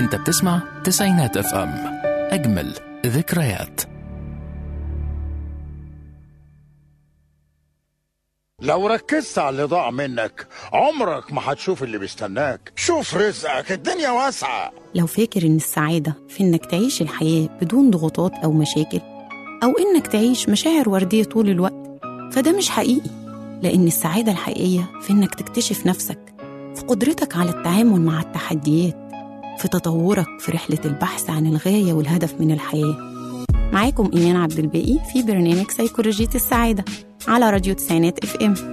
انت بتسمع تسعينات اف ام اجمل ذكريات لو ركزت على اللي ضاع منك عمرك ما هتشوف اللي بيستناك شوف رزقك الدنيا واسعة لو فاكر إن السعادة في إنك تعيش الحياة بدون ضغوطات أو مشاكل أو إنك تعيش مشاعر وردية طول الوقت فده مش حقيقي لأن السعادة الحقيقية في إنك تكتشف نفسك في قدرتك على التعامل مع التحديات في تطورك في رحلة البحث عن الغاية والهدف من الحياة معاكم إيمان عبد الباقي في برنامج سيكولوجية السعادة على راديو تسعينات اف ام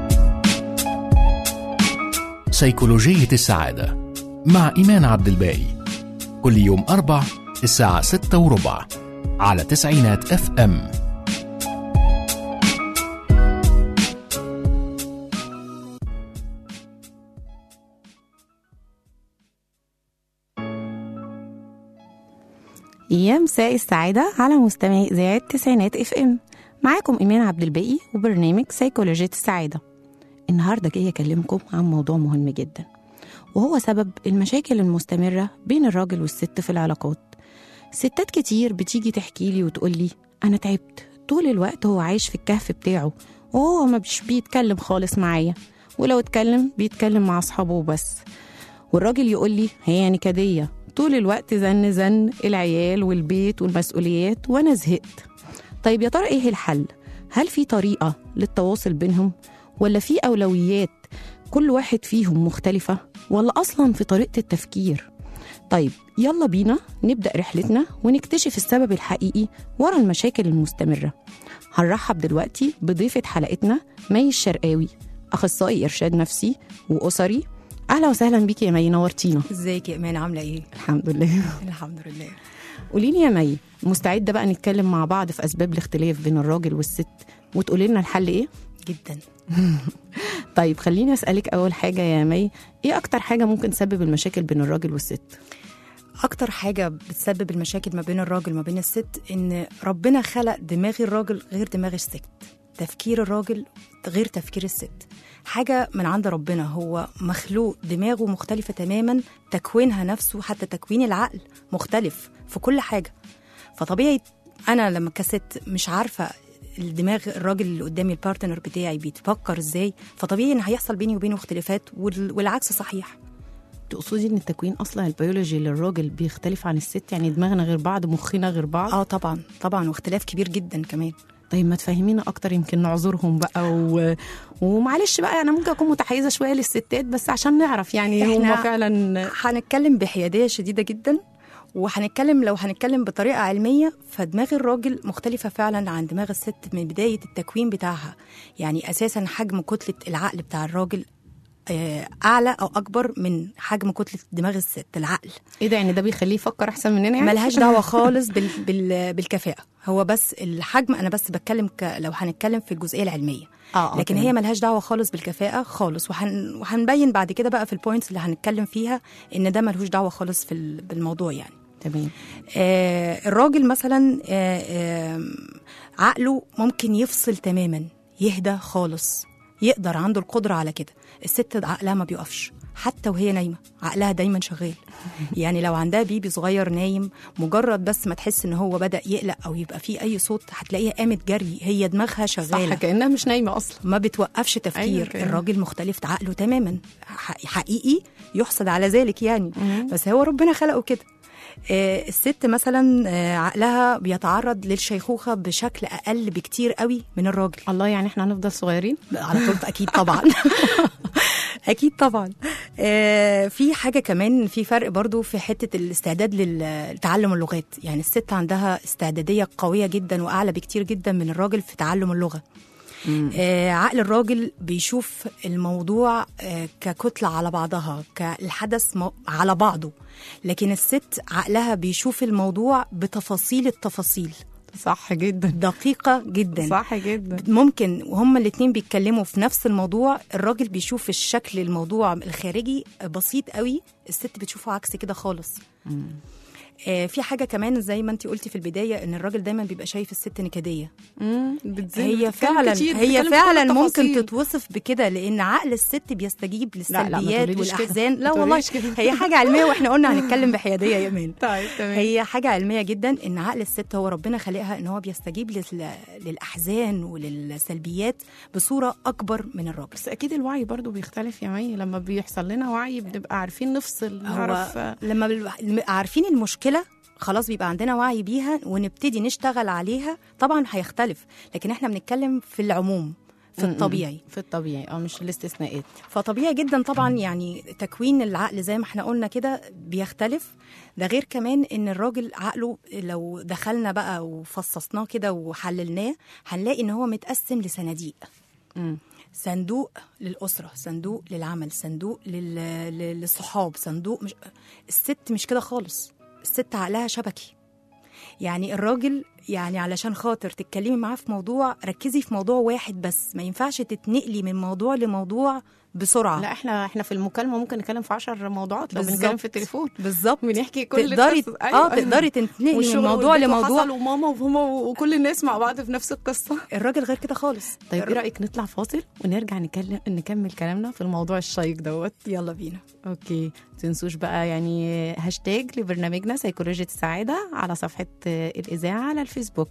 سيكولوجية السعادة مع إيمان عبد الباقي كل يوم أربع الساعة ستة وربع على تسعينات اف ام يا مساء السعادة على مستمعي إذاعة تسعينات اف ام معاكم إيمان عبد الباقي وبرنامج سيكولوجية السعادة النهاردة جاية أكلمكم عن موضوع مهم جدا وهو سبب المشاكل المستمرة بين الراجل والست في العلاقات ستات كتير بتيجي تحكي لي وتقول لي أنا تعبت طول الوقت هو عايش في الكهف بتاعه وهو ما مش بيتكلم خالص معايا ولو اتكلم بيتكلم مع أصحابه وبس والراجل يقول لي هي نكدية طول الوقت زن زن العيال والبيت والمسؤوليات وأنا زهقت طيب يا ترى إيه الحل؟ هل في طريقة للتواصل بينهم؟ ولا في أولويات كل واحد فيهم مختلفة؟ ولا أصلا في طريقة التفكير؟ طيب يلا بينا نبدأ رحلتنا ونكتشف السبب الحقيقي ورا المشاكل المستمرة هنرحب دلوقتي بضيفة حلقتنا مي الشرقاوي أخصائي إرشاد نفسي وأسري أهلا وسهلا بيكي يا مي نورتينا ازيك يا ايمان عامله ايه الحمد لله الحمد لله قولي لي يا مي مستعدة بقى نتكلم مع بعض في أسباب الاختلاف بين الراجل والست وتقولي لنا الحل إيه؟ جدا طيب خليني أسألك أول حاجة يا مي إيه أكتر حاجة ممكن تسبب المشاكل بين الراجل والست؟ اكتر حاجه بتسبب المشاكل ما بين الراجل وما بين الست ان ربنا خلق دماغ الراجل غير دماغ الست تفكير الراجل غير تفكير الست حاجه من عند ربنا هو مخلوق دماغه مختلفه تماما تكوينها نفسه حتى تكوين العقل مختلف في كل حاجه فطبيعي انا لما كست مش عارفه الدماغ الراجل اللي قدامي البارتنر بتاعي بيتفكر ازاي فطبيعي ان هيحصل بيني وبينه اختلافات وال- والعكس صحيح تقصدي إن التكوين أصلا البيولوجي للراجل بيختلف عن الست يعني دماغنا غير بعض مخنا غير بعض؟ اه طبعا طبعا واختلاف كبير جدا كمان طيب ما تفهمينا أكتر يمكن نعذرهم بقى و... ومعلش بقى أنا ممكن أكون متحيزة شوية للستات بس عشان نعرف يعني إحنا- هما فعلا هنتكلم بحياديه شديده جدا وهنتكلم لو هنتكلم بطريقه علميه فدماغ الراجل مختلفه فعلا عن دماغ الست من بدايه التكوين بتاعها يعني اساسا حجم كتله العقل بتاع الراجل آه، اعلى او اكبر من حجم كتله دماغ الست العقل إيه ده يعني ده بيخليه يفكر أحسن مننا يعني؟ ملهاش دعوه خالص بال بال بالكفاءه هو بس الحجم انا بس بتكلم ك لو هنتكلم في الجزئيه العلميه آه، آه، لكن تمام. هي ملهاش دعوه خالص بالكفاءه خالص وهن وهنبين بعد كده بقى في البوينتس اللي هنتكلم فيها ان ده ملهوش دعوه خالص في ال- بالموضوع يعني تمام آه الراجل مثلا آه آه عقله ممكن يفصل تماما يهدى خالص يقدر عنده القدره على كده الست عقلها ما بيقفش حتى وهي نايمه عقلها دايما شغال يعني لو عندها بيبي صغير نايم مجرد بس ما تحس ان هو بدا يقلق او يبقى فيه اي صوت هتلاقيها قامت جري هي دماغها شغاله صح كأنها مش نايمة أصلا ما بتوقفش تفكير أيوة أيوة كده. الراجل مختلف عقله تماما ح- حقيقي يحسد على ذلك يعني بس هو ربنا خلقه كده آه، الست مثلا آه، عقلها بيتعرض للشيخوخه بشكل اقل بكتير قوي من الراجل الله يعني احنا هنفضل صغيرين على طول اكيد طبعا اكيد طبعا آه، في حاجه كمان في فرق برضو في حته الاستعداد لتعلم اللغات يعني الست عندها استعداديه قويه جدا واعلى بكتير جدا من الراجل في تعلم اللغه آه عقل الراجل بيشوف الموضوع آه ككتلة على بعضها كالحدث مو- على بعضه لكن الست عقلها بيشوف الموضوع بتفاصيل التفاصيل صح جدا دقيقة جدا صح جدا ممكن وهما الاتنين بيتكلموا في نفس الموضوع الراجل بيشوف الشكل الموضوع الخارجي بسيط قوي الست بتشوفه عكس كده خالص آه في حاجه كمان زي ما انت قلتي في البدايه ان الراجل دايما بيبقى شايف الست نكديه مم، بتزن- هي بتتكلم فعلا كتير، هي بتتكلم في كل فعلا ممكن التفاصيل. تتوصف بكده لان عقل الست بيستجيب لا، لا، ما للسلبيات تقوليليش كده. والاحزان ما لا والله تقوليليش كده. هي حاجه علميه واحنا قلنا هنتكلم بحياديه يا ايمان طيب تمام هي حاجة علمية جدا إن عقل الست هو ربنا خلقها إن هو بيستجيب لل- للأحزان وللسلبيات بصورة أكبر من الراجل بس اكيد الوعي برضو بيختلف يا مي لما بيحصل لنا وعي بنبقى عارفين نفصل نعرف هو لما بال- عارفين المشكلة خلاص بيبقى عندنا وعي بيها ونبتدي نشتغل عليها طبعا هيختلف لكن احنا بنتكلم في العموم في م- م. الطبيعي في الطبيعي اه مش الاستثناءات فطبيعي جدا طبعا يعني تكوين العقل زي ما احنا قلنا كده بيختلف ده غير كمان ان الراجل عقله لو دخلنا بقى وفصصناه كده وحللناه هنلاقي ان هو متقسم لصناديق مم. صندوق للأسرة صندوق للعمل صندوق لل... لل- للصحاب صندوق مش... الست مش كده خالص الست عقلها شبكي يعني الراجل يعني علشان خاطر تتكلمي معاه في موضوع ركزي في موضوع واحد بس ما ينفعش تتنقلي من موضوع لموضوع بسرعة لا احنا احنا في المكالمه ممكن نتكلم في 10 موضوعات لو بالظبط. بنتكلم في التليفون بالظبط بنحكي كل تقدري القصص. اه تقدري تنتقلي من والشغل موضوع والبيت لموضوع وحصل وماما وهما وكل الناس مع بعض في نفس القصه الراجل غير كده خالص طيب ايه رايك نطلع فاصل ونرجع نكلم نكمل كلامنا في الموضوع الشيق دوت يلا بينا اوكي تنسوش بقى يعني هاشتاج لبرنامجنا سيكولوجية السعادة على صفحة آه، الإذاعة على الفيسبوك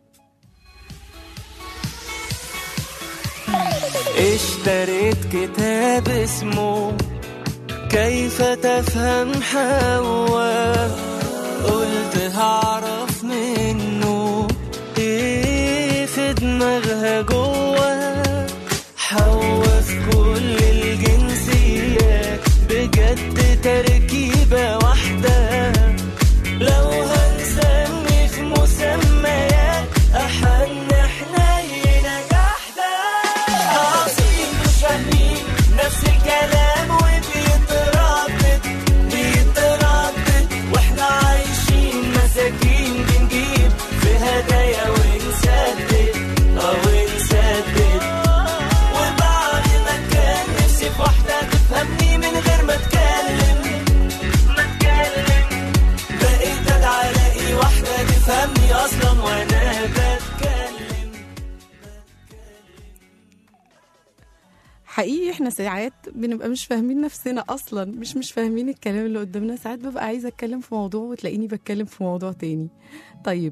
اشتريت كتاب اسمه كيف تفهم حواء قلت هعرف منه ايه في دماغها جوه حواء في كل الجنسيات بجد تركيبة واحدة لو هنسمي في مسميات أحن حنينة جحدة عظيم مش فاهمين نفس الكلام وبيتردد بيتردد واحنا عايشين مساكين بنجيب في هدايا ونسدد اه ونسدد وبعد ما كان نفسي في واحدة تفهمني من غير ما اتكلم ما اتكلم بقيت ادعى الاقي واحدة تفهمني اصلا وانا بتكلم حقيقي احنا ساعات بنبقى مش فاهمين نفسنا اصلا مش مش فاهمين الكلام اللي قدامنا ساعات ببقى عايزه اتكلم في موضوع وتلاقيني بتكلم في موضوع تاني طيب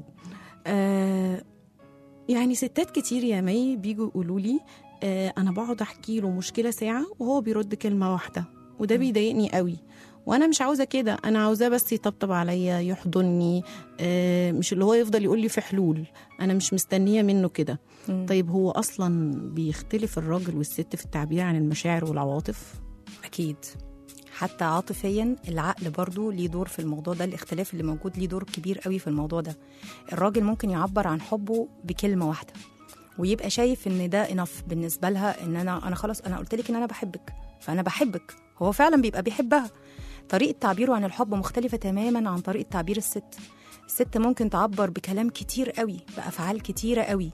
آه يعني ستات كتير يا مي بيجوا يقولوا لي آه انا بقعد احكي له مشكله ساعه وهو بيرد كلمه واحده وده بيضايقني قوي وانا مش عاوزه كده انا عاوزاه بس يطبطب عليا يحضني آه مش اللي هو يفضل يقول لي في حلول انا مش مستنيه منه كده طيب هو اصلا بيختلف الراجل والست في التعبير عن المشاعر والعواطف أكيد حتى عاطفيا العقل برضو ليه دور في الموضوع ده الاختلاف اللي موجود ليه دور كبير قوي في الموضوع ده الراجل ممكن يعبر عن حبه بكلمة واحدة ويبقى شايف ان ده انف بالنسبة لها ان انا انا خلاص انا قلت لك ان انا بحبك فانا بحبك هو فعلا بيبقى بيحبها طريقة تعبيره عن الحب مختلفة تماما عن طريقة تعبير الست الست ممكن تعبر بكلام كتير قوي بأفعال كتيرة قوي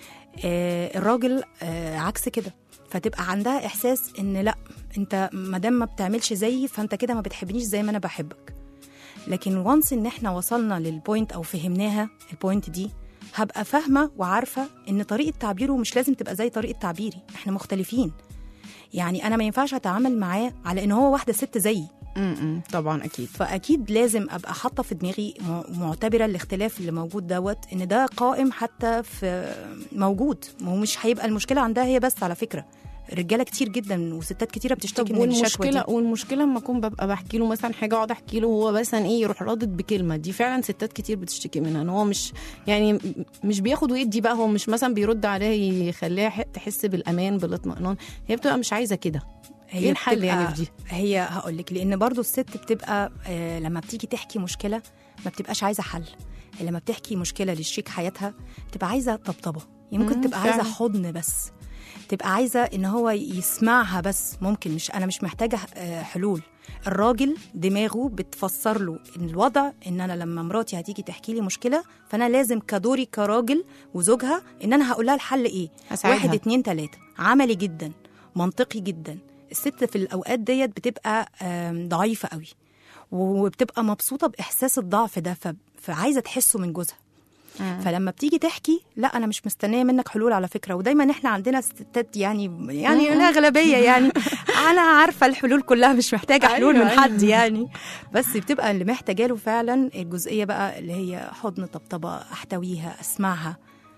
آه الراجل آه عكس كده فتبقى عندها احساس ان لا انت ما دام ما بتعملش زيي فانت كده ما بتحبنيش زي ما انا بحبك لكن وانس ان احنا وصلنا للبوينت او فهمناها البوينت دي هبقى فاهمه وعارفه ان طريقه تعبيره مش لازم تبقى زي طريقه تعبيري احنا مختلفين يعني انا ما ينفعش اتعامل معاه على ان هو واحده ست زيي م-م. طبعا اكيد فاكيد لازم ابقى حاطه في دماغي م- معتبره الاختلاف اللي موجود دوت ان ده قائم حتى في موجود هو مش هيبقى المشكله عندها هي بس على فكره رجاله كتير جدا وستات كتيره بتشتكي طب من الشكوى والمشكله دي والمشكله لما اكون ببقى بحكي له مثلا حاجه اقعد احكي له وهو مثلا ايه يروح رادد بكلمه دي فعلا ستات كتير بتشتكي منها ان هو مش يعني م- مش بياخد ويدي بقى هو مش مثلا بيرد عليها يخليها ح- تحس بالامان بالاطمئنان هي بتبقى مش عايزه كده ايه الحل بتبقى- يعني في دي هي هقول لك لان برضو الست بتبقى آه لما بتيجي تحكي مشكله ما بتبقاش عايزه حل هي لما بتحكي مشكله لشريك حياتها بتبقى عايزه طبطبه يعني ممكن مم، تبقى عايزه فعلا. حضن بس تبقى عايزه ان هو يسمعها بس ممكن مش انا مش محتاجه آه، حلول الراجل دماغه بتفسر له إن الوضع ان انا لما مراتي هتيجي تحكي لي مشكله فانا لازم كدوري كراجل وزوجها ان انا هقول لها الحل ايه هساعدها. واحد اتنين تلاته عملي جدا منطقي جدا الست في الاوقات ديت بتبقى آم، ضعيفه قوي وبتبقى مبسوطه باحساس الضعف ده ف... فعايزه تحسه من جوزها فلما بتيجي تحكي لا انا مش مستنيه منك حلول على فكره ودايما احنا عندنا ستات يعني يعني الاغلبيه يعني انا عارفه الحلول كلها مش محتاجه حلول من أيوة، حد يعني بس بتبقى اللي محتاجه له فعلا الجزئيه بقى اللي هي حضن طبطبه احتويها اسمعها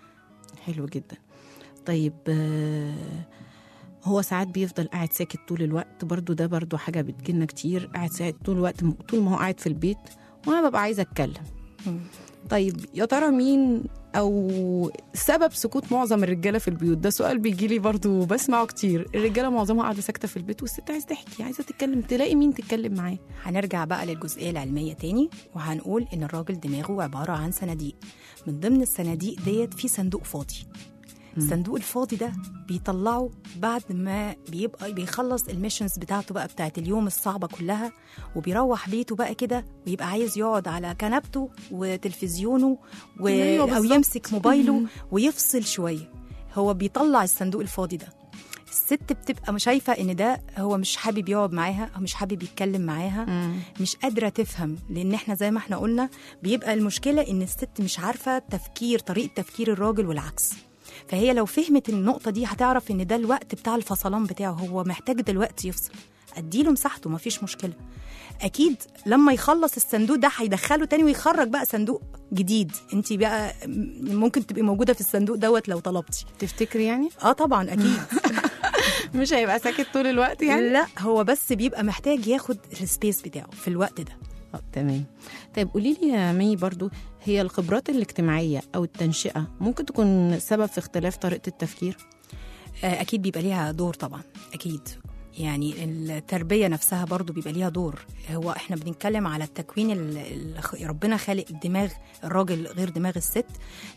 حلو جدا طيب آه، هو ساعات بيفضل قاعد ساكت طول الوقت برضو ده برضو حاجة بتجيلنا كتير قاعد ساكت طول الوقت طول ما هو قاعد في البيت وأنا ببقى عايزة أتكلم مم. طيب يا ترى مين أو سبب سكوت معظم الرجالة في البيوت ده سؤال بيجي لي برضو بسمعه كتير الرجالة معظمها قاعدة ساكتة في البيت والست عايزة تحكي عايزة تتكلم تلاقي مين تتكلم معاه هنرجع بقى للجزئيه العلميه تاني وهنقول ان الراجل دماغه عباره عن صناديق من ضمن الصناديق ديت في صندوق فاضي الصندوق الفاضي ده بيطلعه بعد ما بيبقى بيخلص الميشنز بتاعته بقى بتاعت اليوم الصعبة كلها وبيروح بيته بقى كده ويبقى عايز يقعد على كنبته وتلفزيونه و... أيوة أو بالظبط. يمسك موبايله ويفصل شوية هو بيطلع الصندوق الفاضي ده الست بتبقى مش شايفة ان ده هو مش حابب يقعد معاها أو مش حابب يتكلم معاها مش قادرة تفهم لأن احنا زي ما احنا قلنا بيبقى المشكلة إن الست مش عارفة تفكير طريقة تفكير الراجل والعكس فهي لو فهمت النقطة دي هتعرف إن ده الوقت بتاع الفصلان بتاعه هو محتاج دلوقتي يفصل أديله مساحته مفيش مشكلة أكيد لما يخلص الصندوق ده هيدخله تاني ويخرج بقى صندوق جديد انت بقى ممكن تبقي موجودة في الصندوق دوت لو طلبتي تفتكري يعني اه طبعا اكيد مش هيبقى ساكت طول الوقت يعني لا هو بس بيبقى محتاج ياخد السبيس بتاعه في الوقت ده آه، تمام طيب قولي لي يا مي برضو هي الخبرات الاجتماعية أو التنشئة ممكن تكون سبب في اختلاف طريقة التفكير؟ آه، اكيد بيبقى ليها دور طبعا اكيد يعني التربية نفسها برضو بيبقى ليها دور هو احنا بنتكلم على التكوين اللي ربنا خالق دماغ الراجل غير دماغ الست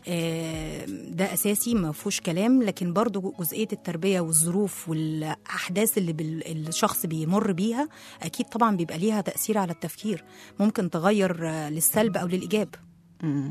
آه، ده أساسي ما فيهوش كلام لكن برضو جزئية التربية والظروف والأحداث اللي بال- الشخص بيمر بيها أكيد طبعا بيبقى ليها تأثير على التفكير ممكن تغير آه، للسلب أو للإيجاب مم.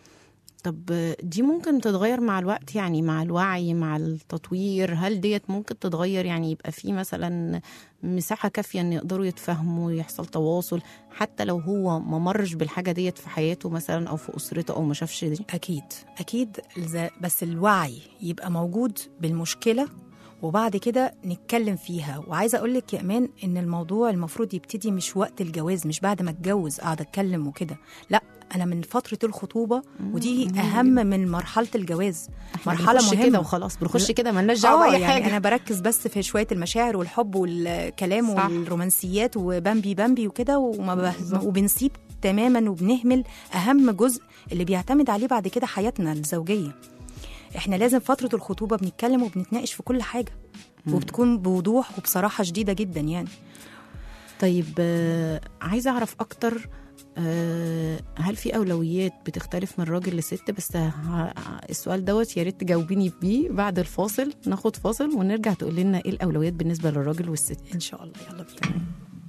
طب دي ممكن تتغير مع الوقت يعني مع الوعي مع التطوير هل ديت ممكن تتغير يعني يبقى في مثلا مساحة كافية ان يقدروا يتفاهموا يحصل تواصل حتى لو هو ما مرش بالحاجة ديت في حياته مثلا او في اسرته او ما شافش دي أكيد أكيد الز- بس الوعي يبقى موجود بالمشكلة وبعد كده نتكلم فيها وعايزة أقول لك يا إيمان إن الموضوع المفروض يبتدي مش وقت الجواز مش بعد ما اتجوز أقعد أتكلم وكده لا أنا من فترة الخطوبة ودي أهم من مرحلة الجواز مرحلة بنخش مهمة كده وخلاص بنخش لا. كده ملناش دعوة اه بأي يعني حاجة انا بركز بس في شويه المشاعر والحب والكلام صح. والرومانسيات وبامبي بامبي وكده وما ب... بالظبط. وبنسيب تماما وبنهمل اهم جزء اللي بيعتمد عليه بعد كده حياتنا الزوجيه احنا لازم فتره الخطوبه بنتكلم وبنتناقش في كل حاجه وبتكون بوضوح وبصراحه شديده جدا يعني طيب آه، عايزة أعرف أكتر آه، هل في أولويات بتختلف من راجل لست بس ه- السؤال دوت يا ريت تجاوبيني بيه بعد الفاصل ناخد فاصل ونرجع تقول لنا إيه الأولويات بالنسبة للراجل والست ان شاء الله يلا بينا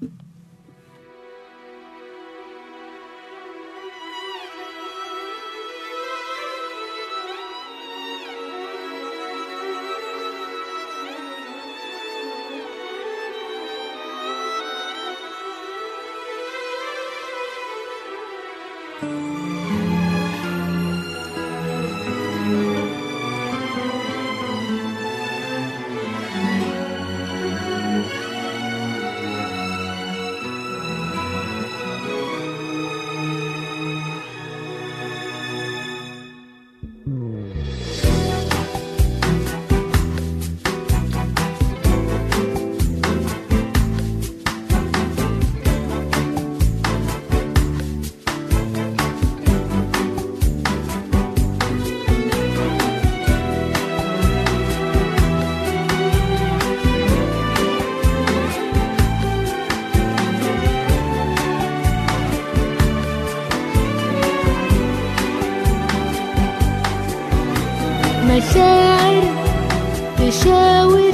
مشاعر تشاور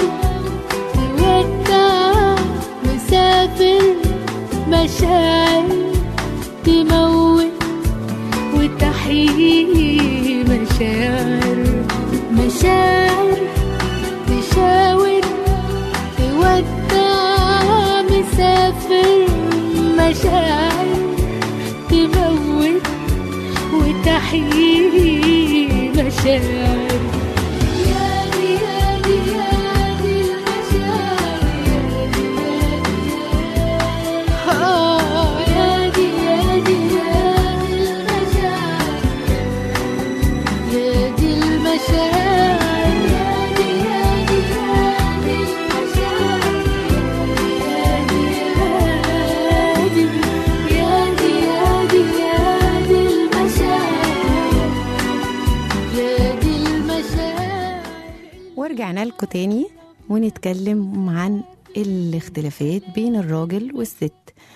تودع مسافر مشاعر تموت وتحيي مشاعر مشاعر تشاور تودع مسافر مشاعر تموت وتحيي مشاعر يا دي يا دي يا دي المشاعر آه يا دي يا دي يا دي المشاعر يا دي المشاعر يا دي يا دي يا دي المشاعر يا دي يا دي يا دي يا دي المشاعر يا دي المشاعر ورجعنا لكم تاني ونتكلم عن الاختلافات بين الراجل والست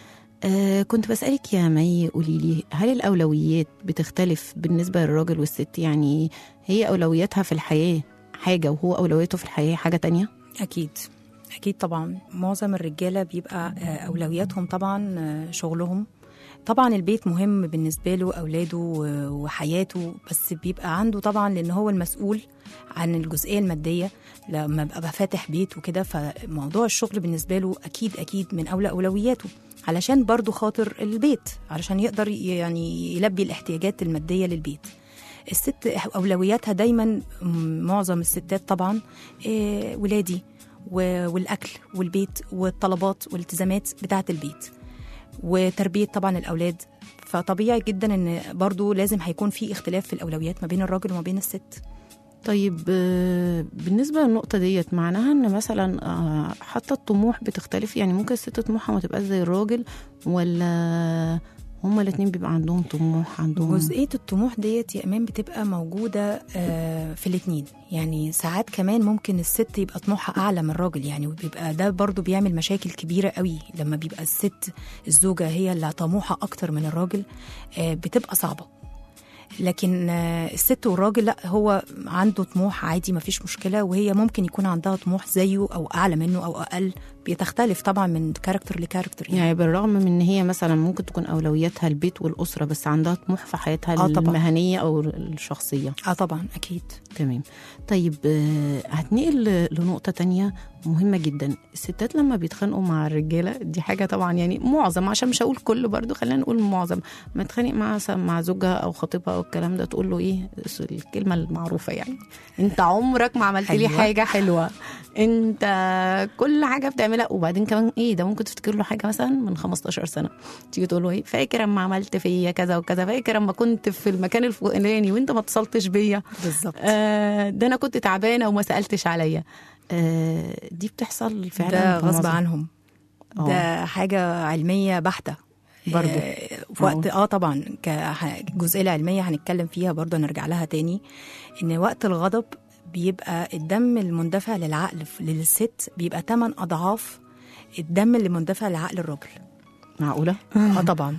آه كنت بسألك يا مي قولي لي هل الأولويات بتختلف بالنسبة للراجل والست يعني هي أولوياتها في الحياة حاجة وهو أولوياته في الحياة حاجة تانية أكيد أكيد طبعا معظم الرجالة بيبقى آه، أولوياتهم طبعا آه، شغلهم طبعا البيت مهم بالنسبة له أولاده و- وحياته بس بيبقى عنده طبعا لأن هو المسؤول عن الجزئية المادية لما بقى فاتح بيت وكده فموضوع الشغل بالنسبة له أكيد أكيد من أولى أولوياته علشان برضو خاطر البيت علشان يقدر يعني يلبي الاحتياجات المادية للبيت الست أولوياتها دايما م- معظم الستات طبعا إيه، ولادي و- والأكل والبيت والطلبات والالتزامات بتاعة البيت وتربية طبعا الأولاد فطبيعي جدا ان برضو لازم هيكون في اختلاف في الاولويات ما بين الراجل وما بين الست طيب آه، بالنسبة للنقطة ديت معناها ان مثلا آه، حتى الطموح بتختلف يعني ممكن الست طموحها ما تبقاش زي الراجل ولا هما الاتنين بيبقى عندهم طموح عندهم جزئيه الطموح ديت يا امان بتبقى موجوده آه، في الاتنين يعني ساعات كمان ممكن الست يبقى طموحها اعلى من الراجل يعني وبيبقى ده برضو بيعمل مشاكل كبيره قوي لما بيبقى الست الزوجه هي اللي طموحها اكتر من الراجل آه، بتبقى صعبه لكن آه، الست والراجل لا هو عنده طموح عادي مفيش مشكله وهي ممكن يكون عندها طموح زيه او اعلى منه او اقل بتختلف طبعا من كاركتر لكاركتر يعني. يعني بالرغم من ان هي مثلا ممكن تكون اولوياتها البيت والاسره بس عندها طموح في حياتها آه طبعاً. المهنيه او الشخصيه اه طبعا اكيد تمام طيب آه، هتنقل لنقطة تانية مهمة جدا الستات لما بيتخانقوا مع الرجالة دي حاجة طبعا يعني معظم عشان مش هقول كله برضو خلينا نقول معظم ما تخانق مع مع زوجها أو خطيبها أو الكلام ده تقول له إيه الكلمة المعروفة يعني أنت عمرك ما عملت لي أيوة. حاجة حلوة أنت كل حاجة بتعملها وبعدين كمان إيه ده ممكن تفتكر له حاجة مثلا من 15 سنة تيجي تقول له إيه فاكر أما عملت فيا كذا وكذا فاكر أما كنت في المكان الفلاني وأنت ما اتصلتش بيا بالظبط آه، ده انا كنت تعبانه وما سالتش عليا آه، دي بتحصل فعلا ده في غصب معظم- عنهم آه. ده حاجة علمية بحتة برضو. آه، في وقت اه طبعا كجزئية العلمية هنتكلم فيها برضه نرجع لها تاني ان وقت الغضب بيبقى الدم المندفع للعقل ف- للست بيبقى 8 اضعاف الدم اللي مندفع لعقل الراجل معقوله اه طبعا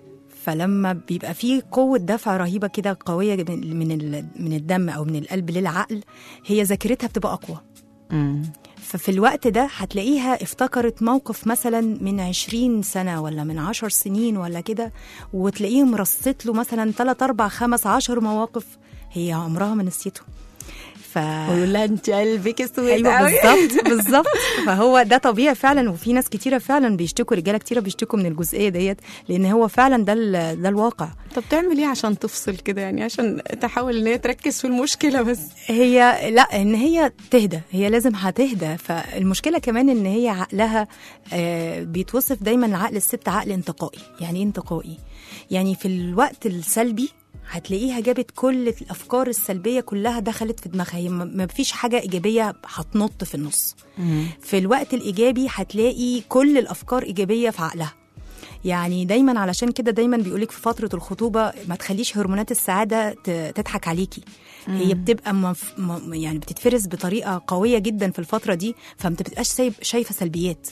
فلما بيبقى في قوة دفع رهيبة كده قوية من من ال- من الدم أو من القلب للعقل هي ذاكرتها بتبقى أقوى مم. ففي الوقت ده هتلاقيها افتكرت موقف مثلا من عشرين سنة ولا من عشر سنين ولا كده وتلاقيه مرصت له مثلا تلات أربع خمس عشر مواقف هي عمرها ما نسيته ف ويقول لها انت قلبك اسود ايوه قوي. بالظبط بالظبط فهو ده طبيعي فعلا وفي ناس كتيره فعلا بيشتكوا رجاله كتيره بيشتكوا من الجزئيه ديت لان هو فعلا ده ال- ده الواقع طب تعمل ايه عشان تفصل كده يعني عشان تحاول ان هي تركز في المشكله بس هي لا ان هي تهدى هي لازم هتهدى فالمشكله كمان ان هي عقلها آه، بيتوصف دايما عقل الست عقل انتقائي يعني ايه انتقائي يعني في الوقت السلبي هتلاقيها جابت كل الافكار السلبيه كلها دخلت في دماغها هي ما ما فيش حاجه ايجابيه هتنط في النص في الوقت الايجابي هتلاقي كل الافكار ايجابيه في عقلها يعني دايما علشان كده دايما بيقولك في فتره الخطوبه ما تخليش هرمونات السعاده ت- تضحك عليكي هي بتبقى مف... م... يعني بتتفرز بطريقه قويه جدا في الفتره دي فما بتبقاش سايب شايفه سلبيات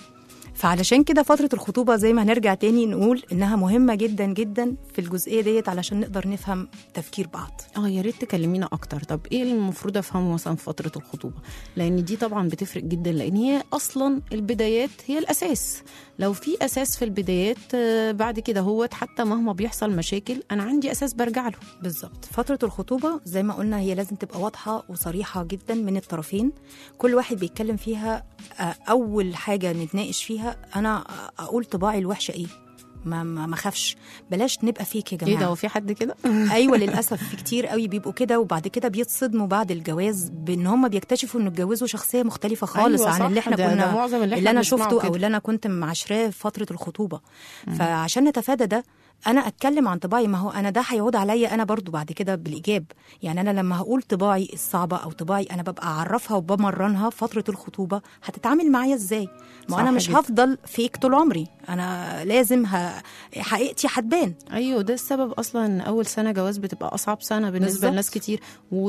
فعلشان كده فترة الخطوبة زي ما هنرجع تاني نقول إنها مهمة جدا جدا في الجزئية ديت علشان نقدر نفهم تفكير بعض اه يا ريت تكلمينا اكتر طب ايه اللي المفروض افهمه مثلا في فتره الخطوبه لان دي طبعا بتفرق جدا لان هي اصلا البدايات هي الاساس لو في اساس في البدايات آه، بعد كده هوت حتى مهما بيحصل مشاكل انا عندي اساس برجع له بالظبط فترة الخطوبة زي ما قلنا هي لازم تبقى واضحة وصريحة جدا من الطرفين كل واحد بيتكلم فيها آه، أول حاجة نتناقش فيها أنا أقول طباعي الوحشة إيه ما ما ما اخافش بلاش نبقى فيك يا ايه جماعه ده هو في حد كده ايوه للاسف في كتير قوي بيبقوا كده وبعد كده بيتصدموا بعد الجواز بان هم بيكتشفوا ان اتجوزوا شخصيه مختلفه خالص أيوة عن صح، اللي احنا ده- كنا ده معظم اللي اللي, إحنا انا بنسمعه شفته كده. او اللي انا كنت معاشراه في فتره الخطوبه فعشان نتفادى ده انا اتكلم عن طباعي ما هو انا ده هيعود عليا انا برضو بعد كده بالايجاب يعني انا لما هقول طباعي الصعبه او طباعي انا ببقى اعرفها وبمرنها فتره الخطوبه هتتعامل معايا ازاي ما صح انا مش جدا. هفضل فيك طول عمري انا لازم ه... حقيقتي هتبان ايوه ده السبب اصلا ان اول سنه جواز بتبقى اصعب سنه بالنسبه بالظبط. لناس كتير و...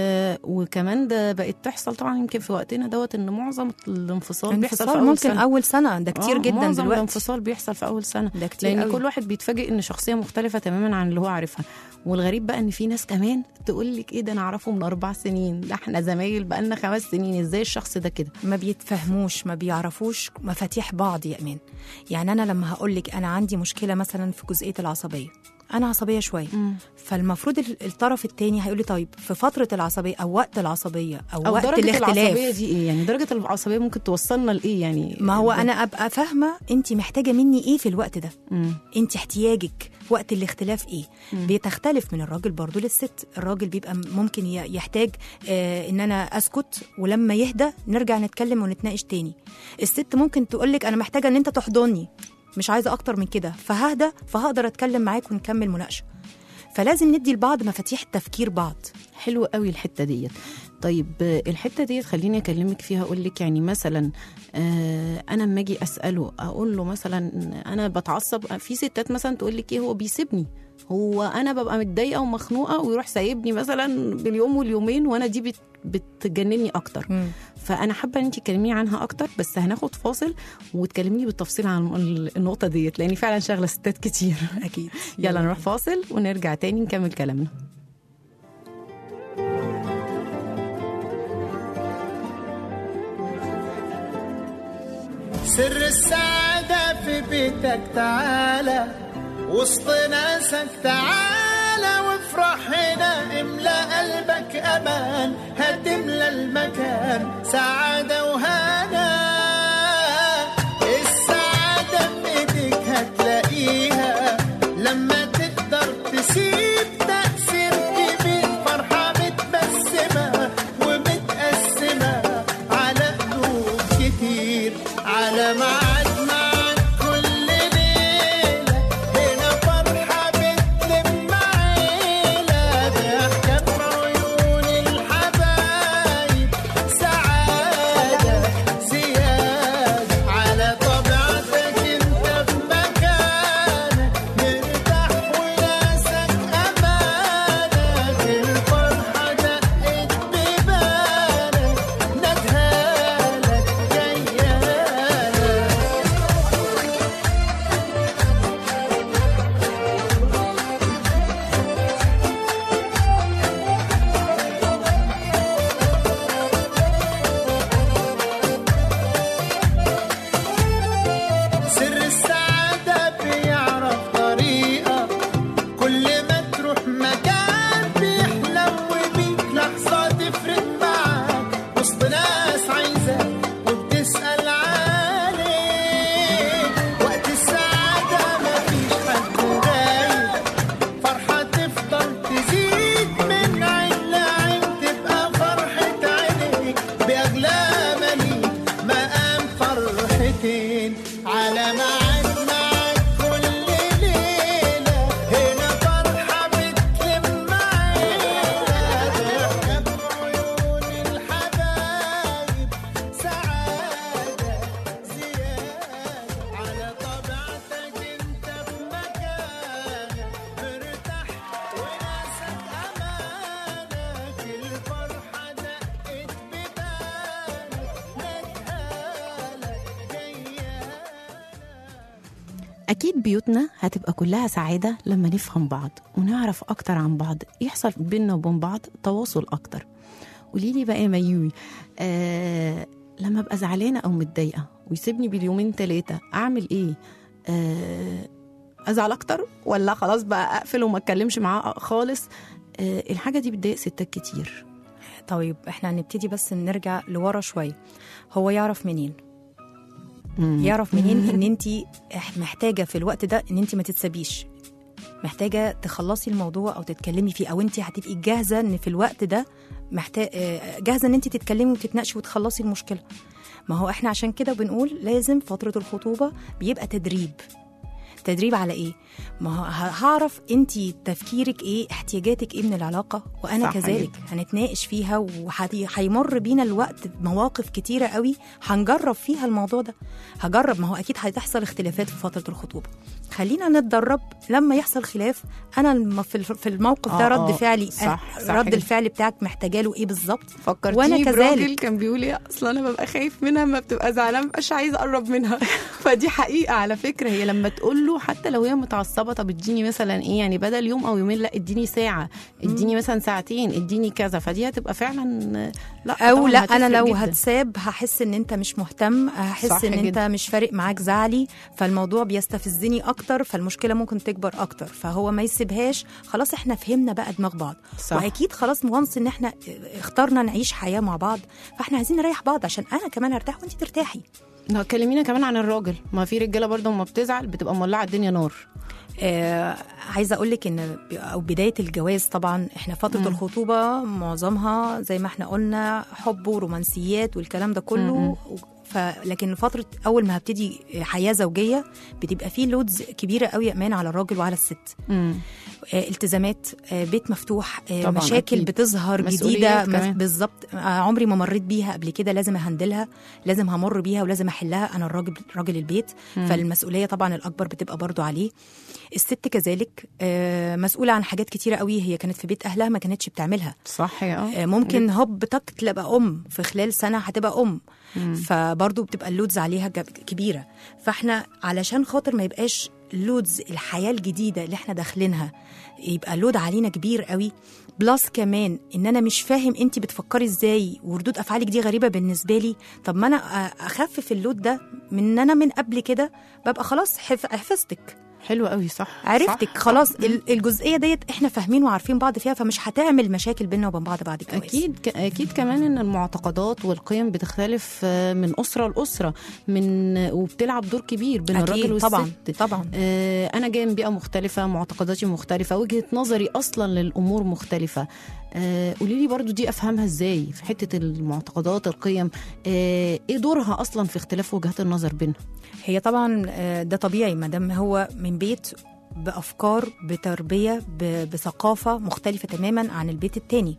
وكمان ده بقت تحصل طبعا يمكن في وقتنا دوت ان معظم الانفصال بيحصل في انفصال اول ممكن سنه اول سنه ده كتير آه، جدا معظم دلوقتي الانفصال بيحصل في اول سنه ده كتير لان قوي. كل واحد بيتفاجئ ان شخصيه مختلفه تماما عن اللي هو عارفها والغريب بقى ان في ناس كمان تقول لك ايه ده انا اعرفه من اربع سنين ده احنا زمايل بقالنا خمس سنين ازاي الشخص ده كده ما بيتفهموش ما بيعرفوش مفاتيح بعض يا امان يعني انا لما هقول لك انا عندي مشكله مثلا في جزئيه العصبيه انا عصبيه شويه فالمفروض ال- الطرف التاني هيقول لي طيب في فتره العصبيه او وقت العصبيه او, او وقت درجه الاختلاف العصبيه دي ايه يعني درجه العصبيه ممكن توصلنا لايه يعني ما هو ده- انا ابقى فاهمه انت محتاجه مني ايه في الوقت ده مم. انت احتياجك وقت الاختلاف ايه بيتختلف من الراجل برضو للست الراجل بيبقى م- ممكن ي- يحتاج آه ان انا اسكت ولما يهدى نرجع نتكلم ونتناقش تاني الست ممكن تقولك انا محتاجه ان انت تحضني مش عايزه اكتر من كده فهدى فهقدر اتكلم معاك ونكمل مناقشه فلازم ندي لبعض مفاتيح تفكير بعض حلو قوي الحته ديت طيب آه، الحته ديت خليني اكلمك فيها اقول لك يعني مثلا آه انا لما اجي اساله اقول له مثلا انا بتعصب في ستات مثلا تقول لك ايه هو بيسيبني هو انا ببقى متضايقه ومخنوقه ويروح سايبني مثلا باليوم واليومين وانا دي بت بتجنني اكتر مم. فانا حابه ان انت تكلميني عنها اكتر بس هناخد فاصل وتكلميني بالتفصيل عن ال- النقطه ديت لان فعلا شغله ستات كتير اكيد يلا نروح فاصل ونرجع تاني نكمل كلامنا سر السعادة في بيتك تعالى وسط ناسك تعالى وافرح هنا املى قلبك امان هتملى المكان سعادة وهنا السعادة في ايديك هتلاقيها لما تقدر تسيب تأثير كبير فرحة متبسمة ومتقسمة على قلوب كتير على ميعاد معاك كل ليلة هنا فرحة بتلم عيلة ضحكة في عيون الحبايب سعادة زيادة على طبيعتك انت في مكانك مرتاح وناسك امانك الفرحة دقت ببالك ندهالك جيالك سر السعادة بيعرف طريقة كل ما تروح مكان بيحلم بيك لحظة تفرق معاك وسط ناس عايزاك وبتسأل عليك وقت السعادة مفيش حد غايب فرحة تفضل تزيد من عين لعين تبقى فرحة عينيك بأغلى مليك مقام فرحتين على ميعاد معاك كل ليلة هنا فرحة بتلم عيلة ضحكة في عيون الحبايب سعادة زيادة على طبيعتك انت في مكانك مرتاح وناسك امانك الفرحة دقت ببالك ندهالك جيالك أكيد بيوتنا هتبقى كلها سعادة لما نفهم بعض ونعرف أكتر عن بعض يحصل بيننا وبين بعض تواصل أكتر قولي لي بقى يا ميوي آه لما أبقى زعلانة أو متضايقة ويسيبني باليومين تلاتة أعمل إيه؟ آه أزعل أكتر ولا خلاص بقى أقفل وما أتكلمش معاه خالص آه الحاجة دي بتضايق ستات كتير طيب احنا هنبتدي بس نرجع لورا شويه هو يعرف منين مم. يعرف منين ان انت محتاجه في الوقت ده ان انت ما تتسابيش محتاجه تخلصي الموضوع او تتكلمي فيه او انت هتبقي جاهزه ان في الوقت ده محتاج جاهزه ان انت تتكلمي وتتناقشي وتخلصي المشكله ما هو احنا عشان كده بنقول لازم فتره الخطوبه بيبقى تدريب تدريب على ايه ما هو ه- هعرف انت تفكيرك ايه احتياجاتك ايه من العلاقه وانا صح كذلك جدا. هنتناقش فيها وهيمر بينا الوقت بمواقف كتيره قوي هنجرب فيها الموضوع ده هجرب ما هو اكيد هتحصل اختلافات في فتره الخطوبه خلينا نتدرب لما يحصل خلاف انا الم- في الف- في الموقف ده آه، رد آه، فعلي صح، صح رد جدا. الفعل بتاعك محتاجه له ايه بالظبط فكرتيني وانا براجل كذلك كان بيقول ايه اصلا انا ببقى خايف منها ما بتبقى زعلانه مبقاش عايزه اقرب منها فدي حقيقه على فكره هي لما تقول له حتى لو هي متعصبه طب اديني مثلا ايه يعني بدل يوم او يومين لا اديني ساعه اديني مثلا ساعتين اديني كذا فدي هتبقى فعلا لا او طبعاً لا هتفرق انا لو جداً. هتساب هحس ان انت مش مهتم هحس صح ان انت جداً. مش فارق معاك زعلي فالموضوع بيستفزني اكتر فالمشكله ممكن تكبر اكتر فهو ما يسيبهاش خلاص احنا فهمنا بقى دماغ بعض صح. واكيد خلاص وانس ان احنا اخترنا نعيش حياه مع بعض فاحنا عايزين نريح بعض عشان انا كمان ارتاح وانت ترتاحي لا، كلمينا كمان عن الراجل ما في رجاله برضه لما بتزعل بتبقى مولعه الدنيا نار آه عايزه اقول لك ان ب- او بدايه الجواز طبعا احنا فتره مم. الخطوبه معظمها زي ما احنا قلنا حب ورومانسيات والكلام ده كله ف لكن فتره اول ما هبتدي حياه زوجيه بتبقى فيه لودز كبيره قوي امان على الراجل وعلى الست مم. آه التزامات آه بيت مفتوح آه طبعاً، مشاكل أكيد. بتظهر مسؤوليات جديده كمان. مس- بالظبط آه عمري ما مريت بيها قبل كده لازم اهندلها لازم همر بيها ولازم احلها انا الراجل راجل البيت فالمسؤوليه طبعا الاكبر بتبقى برضو عليه الست كذلك آه مسؤوله عن حاجات كتيره قوي هي كانت في بيت اهلها ما كانتش بتعملها صح يا اه آه، ممكن هوب تك تبقى ام في خلال سنه هتبقى ام فبرضه بتبقى اللودز عليها جب- كبيره فاحنا علشان خاطر ما يبقاش لودز الحياه الجديده اللي احنا داخلينها يبقى لود علينا كبير قوي بلس كمان ان انا مش فاهم انت بتفكري ازاي وردود افعالك دي غريبه بالنسبه لي طب ما انا أ- اخفف اللود ده من ان انا من قبل كده ببقى خلاص حف- حفظتك حلو قوي صح عرفتك صح. خلاص ال- الجزئيه ديت احنا فاهمين وعارفين بعض فيها فمش هتعمل مشاكل بيننا وبين بعض بعد الجواز اكيد ك- اكيد كمان ان المعتقدات والقيم بتختلف آه، من اسره لاسره من وبتلعب دور كبير بين أكيد، الراجل والست طبعا طبعا آه، انا جايه من بيئه مختلفه معتقداتي مختلفه وجهه نظري اصلا للامور مختلفه آه، قولي لي برضو دي افهمها ازاي في حته المعتقدات القيم آه، ايه دورها اصلا في اختلاف وجهات النظر بيننا هي طبعا آه، ده طبيعي ما دام هو من بيت بافكار بتربيه ب- بثقافه مختلفه تماما عن البيت التاني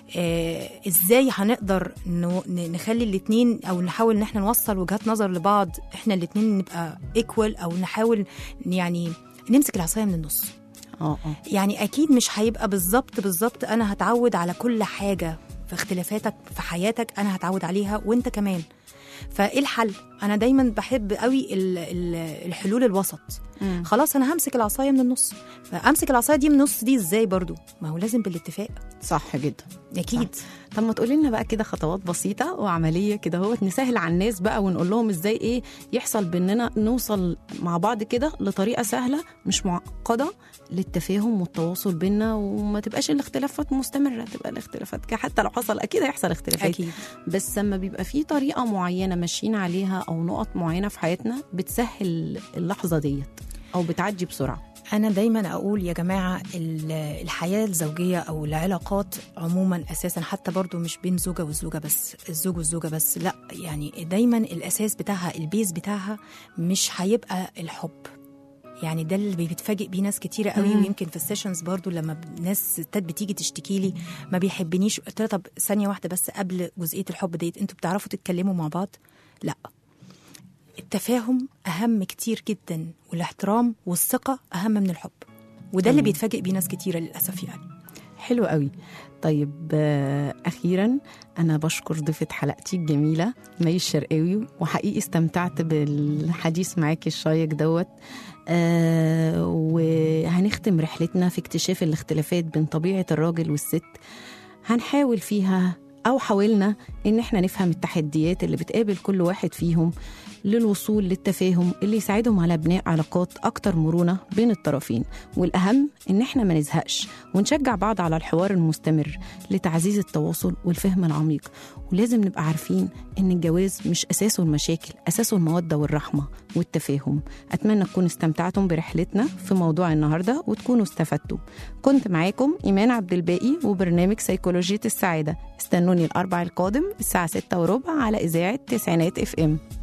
آه، ازاي هنقدر نو- ن- نخلي الاتنين او نحاول ان احنا نوصل وجهات نظر لبعض احنا الاتنين نبقى ايكوال او نحاول يعني نمسك العصايه من النص اه اه يعني اكيد مش هيبقى بالظبط بالظبط انا هتعود على كل حاجه في اختلافاتك في حياتك انا هتعود عليها وانت كمان فايه الحل انا دايما بحب قوي ال- ال- الحلول الوسط مم. خلاص انا همسك العصايه من النص فامسك العصايه دي من النص دي ازاي برضو ما هو لازم بالاتفاق صح جدا اكيد طب ما تقولي لنا بقى كده خطوات بسيطه وعمليه كده هو نسهل على الناس بقى ونقول لهم ازاي ايه يحصل باننا نوصل مع بعض كده لطريقه سهله مش معقده للتفاهم والتواصل بينا وما تبقاش الاختلافات مستمره تبقى الاختلافات ك- حتى لو حصل اكيد هيحصل اختلافات اكيد بس لما بيبقى في طريقه معينه ماشيين عليها او نقط معينه في حياتنا بتسهل اللحظه ديت او بتعدي بسرعه انا دايما اقول يا جماعه ال- الحياه الزوجيه او العلاقات عموما اساسا حتى برضو مش بين زوجه وزوجه بس الزوج والزوجه بس لا يعني دايما الاساس بتاعها البيز بتاعها مش هيبقى الحب يعني ده اللي بيتفاجئ بيه ناس كتيره قوي مم. ويمكن في السيشنز برضو لما ب- ناس ستات بتيجي تشتكي لي ما بيحبنيش قلت لها طب ثانيه واحده بس قبل جزئيه الحب ديت انتوا بتعرفوا تتكلموا مع بعض لا التفاهم اهم كتير جدا والاحترام والثقه اهم من الحب وده اللي تمام. بيتفاجئ بيه ناس كتيره للاسف يعني حلو قوي طيب آه، اخيرا انا بشكر ضيفه حلقتي الجميله مي الشرقاوي وحقيقي استمتعت بالحديث معاكي الشيق دوت آه وهنختم رحلتنا في اكتشاف الاختلافات بين طبيعه الراجل والست هنحاول فيها أو حاولنا إن إحنا نفهم التحديات اللي بتقابل كل واحد فيهم للوصول للتفاهم اللي يساعدهم على بناء علاقات أكتر مرونة بين الطرفين والأهم إن إحنا ما نزهقش ونشجع بعض على الحوار المستمر لتعزيز التواصل والفهم العميق ولازم نبقى عارفين إن الجواز مش أساسه المشاكل أساسه المودة والرحمة والتفاهم أتمنى تكونوا استمتعتم برحلتنا في موضوع النهاردة وتكونوا استفدتوا كنت معاكم إيمان عبد الباقي وبرنامج سيكولوجية السعادة استنوني الأربع القادم الساعة 6 وربع على إذاعة تسعينات اف ام